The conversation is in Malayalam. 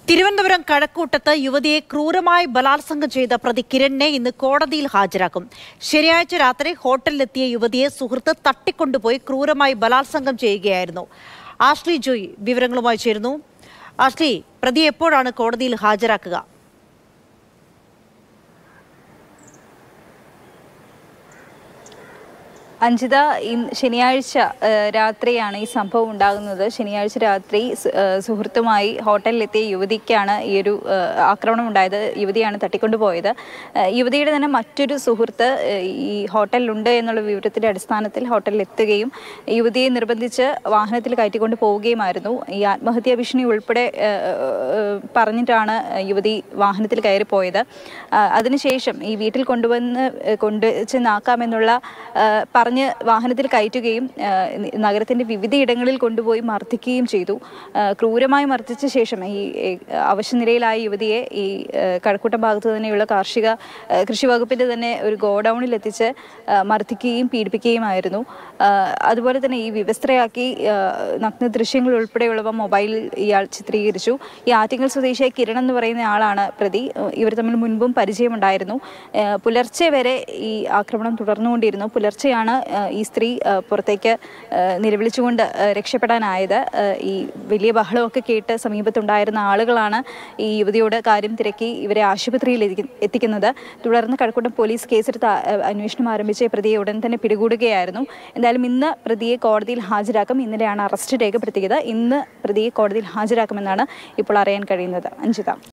തിരുവനന്തപുരം കഴക്കൂട്ടത്ത് യുവതിയെ ക്രൂരമായി ബലാത്സംഗം ചെയ്ത പ്രതി കിരണിനെ ഇന്ന് കോടതിയിൽ ഹാജരാക്കും ശനിയാഴ്ച രാത്രി ഹോട്ടലിലെത്തിയ യുവതിയെ സുഹൃത്ത് തട്ടിക്കൊണ്ടുപോയി ക്രൂരമായി ബലാത്സംഗം ചെയ്യുകയായിരുന്നു ആഷ്ലി ജോയ് വിവരങ്ങളുമായി ചേരുന്നു ആഷ്ലി പ്രതി എപ്പോഴാണ് കോടതിയിൽ ഹാജരാക്കുക അഞ്ജിത ഇന്ന് ശനിയാഴ്ച ആ, രാത്രിയാണ് ഈ സംഭവം ഉണ്ടാകുന്നത് ശനിയാഴ്ച രാത്രി സു- ആ, സുഹൃത്തുമായി ഹോട്ടലിലെത്തിയ യുവതിക്കാണ് ഈ ഒരു ആ, ആക്രമണം ഉണ്ടായത് യുവതിയാണ് തട്ടിക്കൊണ്ടുപോയത് ആ, യുവതിയുടെ തന്നെ മറ്റൊരു സുഹൃത്ത് ആ, ഈ ഹോട്ടലിലുണ്ട് എന്നുള്ള വിവരത്തിന്റെ അടിസ്ഥാനത്തിൽ ഹോട്ടലിൽ എത്തുകയും യുവതിയെ നിർബന്ധിച്ച് വാഹനത്തിൽ കയറ്റിക്കൊണ്ട് പോവുകയുമായിരുന്നു ഈ ആത്മഹത്യാ ഭീഷണി ഉൾപ്പെടെ ആ, ആ, പറഞ്ഞിട്ടാണ് യുവതി വാഹനത്തിൽ കയറി പോയത് ആ, അതിനുശേഷം ഈ വീട്ടിൽ കൊണ്ടുവന്ന് കൊണ്ട് ചെന്നാക്കാമെന്നുള്ള ആ, പറഞ്ഞ് വാഹനത്തിൽ കയറ്റുകയും ആ, നി- നഗരത്തിന്റെ വിവിധയിടങ്ങളിൽ കൊണ്ടുപോയി മർദ്ദിക്കുകയും ചെയ്തു ആ, ക്രൂരമായി മർദ്ദിച്ച ശേഷം ഈ ഈ, അവശനിലയിലായ യുവതിയെ ഈ ആ, കഴക്കൂട്ടം ഭാഗത്ത് തന്നെയുള്ള കാർഷിക ആ, കൃഷി വകുപ്പിന്റെ തന്നെ ഒരു ഗോഡൌണിൽ എത്തിച്ച് ആ, മർദ്ദിക്കുകയും പീഡിപ്പിക്കുകയുമായിരുന്നു ആ, അതുപോലെ തന്നെ ഈ വിവസ്ത്രയാക്കി ആ, നഗ്ന ദൃശ്യങ്ങൾ ഉൾപ്പെടെയുള്ളവ മൊബൈലിൽ ഇയാൾ ചിത്രീകരിച്ചു ഈ ആറ്റിങ്ങൽ സ്വദേശിയായ കിരൺ എന്ന് പറയുന്ന ആളാണ് പ്രതി ഏഹ് ഇവർ തമ്മിൽ മുൻപും പരിചയമുണ്ടായിരുന്നു ഏഹ് പുലർച്ചെ വരെ ഈ ആക്രമണം തുടർന്നുകൊണ്ടിരുന്നു പുലർച്ചെയാണ് ഏഹ് ഈ സ്ത്രീ ഏഹ് പുറത്തേക്ക് ഏഹ് നിലവിളിച്ചുകൊണ്ട് ഏഹ് രക്ഷപ്പെടാനായത് ഏഹ് ഈ വലിയ ബഹളമൊക്കെ കേട്ട് സമീപത്തുണ്ടായിരുന്ന ആളുകളാണ് ഈ യുവതിയോട് കാര്യം തിരക്കി ഇവരെ ആശുപത്രിയിൽ എത്തിക്ക- എത്തിക്കുന്നത് തുടർന്ന് കഴക്കൂട്ടം പോലീസ് കേസെടുത്ത് ആ- ഏഹ് അന്വേഷണം ആരംഭിച്ച ഈ പ്രതിയെ ഉടൻ തന്നെ പിടികൂടുകയായിരുന്നു എന്തായാലും ഇന്ന് പ്രതിയെ കോടതിയിൽ ഹാജരാക്കും ഇന്നലെയാണ് അറസ്റ്റ് രേഖപ്പെടുത്തിയത് ഇന്ന് പ്രതിയെ കോടതിയിൽ ഹാജരാക്കുമെന്നാണ് ഇപ്പോൾ അറിയാൻ കഴിയുന്നത് അഞ്ജിത